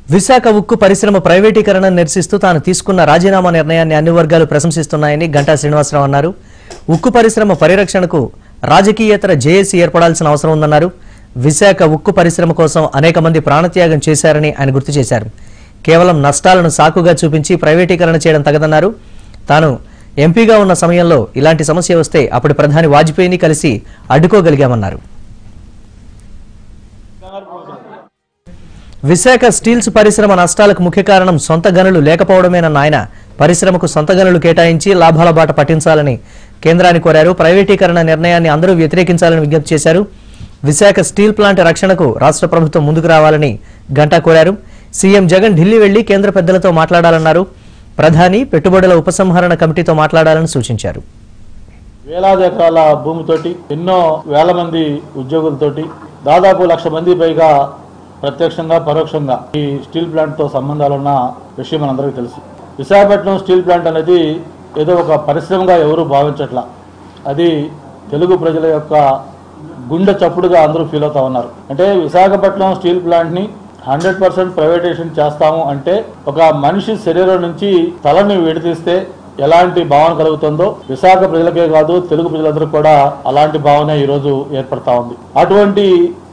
విశాఖ ఉక్కు పరిశ్రమ ప్రైవేటీకరణ నిరసిస్తూ తాను తీసుకున్న రాజీనామా నిర్ణయాన్ని అన్ని వర్గాలు ప్రశంసిస్తున్నాయని గంటా శ్రీనివాసరావు అన్నారు ఉక్కు పరిశ్రమ పరిరక్షణకు రాజకీయేతర జేఏసీ ఏర్పడాల్సిన అవసరం ఉందన్నారు విశాఖ ఉక్కు పరిశ్రమ కోసం అనేక మంది ప్రాణత్యాగం చేశారని ఆయన గుర్తు చేశారు కేవలం నష్టాలను సాకుగా చూపించి ప్రైవేటీకరణ చేయడం తగదన్నారు తాను ఎంపీగా ఉన్న సమయంలో ఇలాంటి సమస్య వస్తే అప్పటి ప్రధాని వాజ్పేయిని కలిసి అడ్డుకోగలిగామన్నారు విశాఖ స్టీల్స్ పరిశ్రమ నష్టాలకు ముఖ్య కారణం సొంత గనులు లేకపోవడమేనన్న ఆయన పరిశ్రమకు సొంత గనులు కేటాయించి లాభాల బాట పట్టించాలని కేంద్రాన్ని కోరారు ప్రైవేటీకరణ నిర్ణయాన్ని అందరూ వ్యతిరేకించాలని విజ్ఞప్తి చేశారు విశాఖ స్టీల్ ప్లాంట్ రక్షణకు రాష్ట్ర ప్రభుత్వం ముందుకు రావాలని గంటా కోరారు సీఎం జగన్ ఢిల్లీ వెళ్లి కేంద్ర పెద్దలతో మాట్లాడాలన్నారు ప్రధాని పెట్టుబడుల ఉపసంహరణ కమిటీతో మాట్లాడాలని సూచించారు వేలాది ఎకరాల భూమితోటి ఎన్నో వేల మంది ఉద్యోగులతోటి దాదాపు లక్ష మంది పైగా ప్రత్యక్షంగా పరోక్షంగా ఈ స్టీల్ ప్లాంట్ తో సంబంధాలున్న విషయం మనందరికీ తెలుసు విశాఖపట్నం స్టీల్ ప్లాంట్ అనేది ఏదో ఒక పరిశ్రమగా ఎవరు భావించట్లా అది తెలుగు ప్రజల యొక్క గుండె చప్పుడుగా అందరూ ఫీల్ అవుతా ఉన్నారు అంటే విశాఖపట్నం స్టీల్ ప్లాంట్ ని హండ్రెడ్ పర్సెంట్ ప్రైవేటైజేషన్ చేస్తాము అంటే ఒక మనిషి శరీరం నుంచి తలని విడదీస్తే ఎలాంటి భావన కలుగుతుందో విశాఖ ప్రజలకే కాదు తెలుగు ప్రజలందరూ కూడా అలాంటి భావన ఈరోజు ఏర్పడతా ఉంది అటువంటి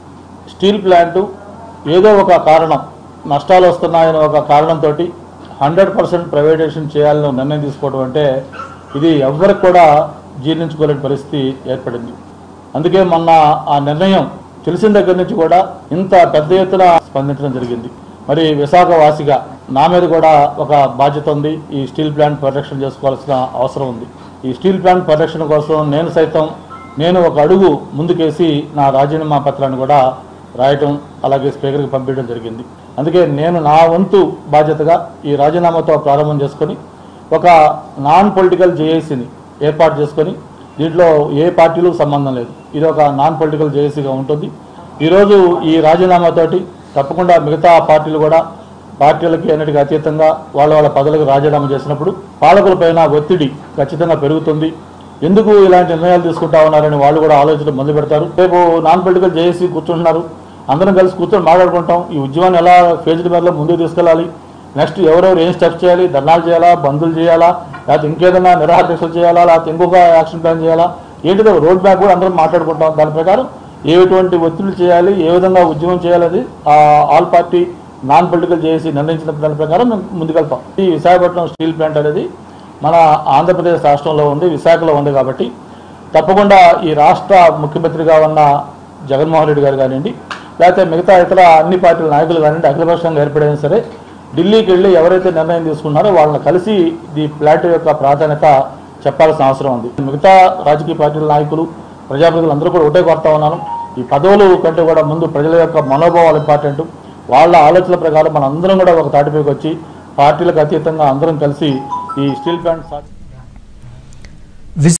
స్టీల్ ప్లాంటు ఏదో ఒక కారణం నష్టాలు వస్తున్నాయని ఒక కారణంతో హండ్రెడ్ పర్సెంట్ ప్రైవేటైజేషన్ చేయాలని నిర్ణయం తీసుకోవడం అంటే ఇది ఎవ్వరికి కూడా జీర్ణించుకోలేని పరిస్థితి ఏర్పడింది అందుకే మొన్న ఆ నిర్ణయం తెలిసిన దగ్గర నుంచి కూడా ఇంత పెద్ద ఎత్తున స్పందించడం జరిగింది మరి విశాఖ వాసిగా నా మీద కూడా ఒక బాధ్యత ఉంది ఈ స్టీల్ ప్లాంట్ పరిరక్షణ చేసుకోవాల్సిన అవసరం ఉంది ఈ స్టీల్ ప్లాంట్ పరిరక్షణ కోసం నేను సైతం నేను ఒక అడుగు ముందుకేసి నా రాజీనామా పత్రాన్ని కూడా రాయటం అలాగే స్పీకర్కి పంపించడం జరిగింది అందుకే నేను నా వంతు బాధ్యతగా ఈ రాజీనామాతో ప్రారంభం చేసుకొని ఒక నాన్ పొలిటికల్ జేఏసీని ఏర్పాటు చేసుకొని దీంట్లో ఏ పార్టీలకు సంబంధం లేదు ఇది ఒక నాన్ పొలిటికల్ జేఏసీగా ఉంటుంది ఈరోజు ఈ రాజీనామాతోటి తప్పకుండా మిగతా పార్టీలు కూడా పార్టీలకి అన్నిటికీ అతీతంగా వాళ్ళ వాళ్ళ పదవులకు రాజీనామా చేసినప్పుడు పాలకులపైన ఒత్తిడి ఖచ్చితంగా పెరుగుతుంది ఎందుకు ఇలాంటి నిర్ణయాలు తీసుకుంటా ఉన్నారని వాళ్ళు కూడా ఆలోచన మొదలు పెడతారు రేపు నాన్ పొలిటికల్ జేఏసీ కూర్చుంటున్నారు అందరం కలిసి కూర్చొని మాట్లాడుకుంటాం ఈ ఉద్యమాన్ని ఎలా ఫేజ్డ్ మేరలో ముందుకు తీసుకెళ్ళాలి నెక్స్ట్ ఎవరెవరు ఏం స్టెప్స్ చేయాలి ధర్నాలు చేయాలా బంధులు చేయాలా లేకపోతే ఇంకేదైనా నిరాహార దీక్షలు చేయాలా లేకపోతే ఇంకొక యాక్షన్ ప్లాన్ చేయాలా ఏంటిదో రోడ్ మ్యాప్ కూడా అందరం మాట్లాడుకుంటాం దాని ప్రకారం ఏటువంటి ఒత్తిడి చేయాలి ఏ విధంగా ఉద్యమం చేయాలది ఆ ఆల్ పార్టీ నాన్ పొలిటికల్ చేసి నిర్ణయించిన దాని ప్రకారం మేము ముందుకెళ్తాం ఈ విశాఖపట్నం స్టీల్ ప్లాంట్ అనేది మన ఆంధ్రప్రదేశ్ రాష్ట్రంలో ఉంది విశాఖలో ఉంది కాబట్టి తప్పకుండా ఈ రాష్ట్ర ముఖ్యమంత్రిగా ఉన్న జగన్మోహన్ రెడ్డి గారు కానివ్వండి లేకపోతే మిగతా ఇతర అన్ని పార్టీల నాయకులు కానివ్వండి అఖిలపక్షంగా ఏర్పడైనా సరే ఢిల్లీకి వెళ్ళి ఎవరైతే నిర్ణయం తీసుకున్నారో వాళ్ళని కలిసి ఈ ప్లాట్ యొక్క ప్రాధాన్యత చెప్పాల్సిన అవసరం ఉంది మిగతా రాజకీయ పార్టీల నాయకులు ప్రజాప్రతినిధులు అందరూ కూడా ఒకటే కోరుతా ఉన్నాను ఈ పదవులు కంటే కూడా ముందు ప్రజల యొక్క మనోభావాలు ఇంపార్టెంట్ వాళ్ళ ఆలోచనల ప్రకారం మన అందరం కూడా ఒక తాటిపైకి వచ్చి పార్టీలకు అతీతంగా అందరం కలిసి ఈ స్టీల్ ప్లాంట్ సాధి విశ-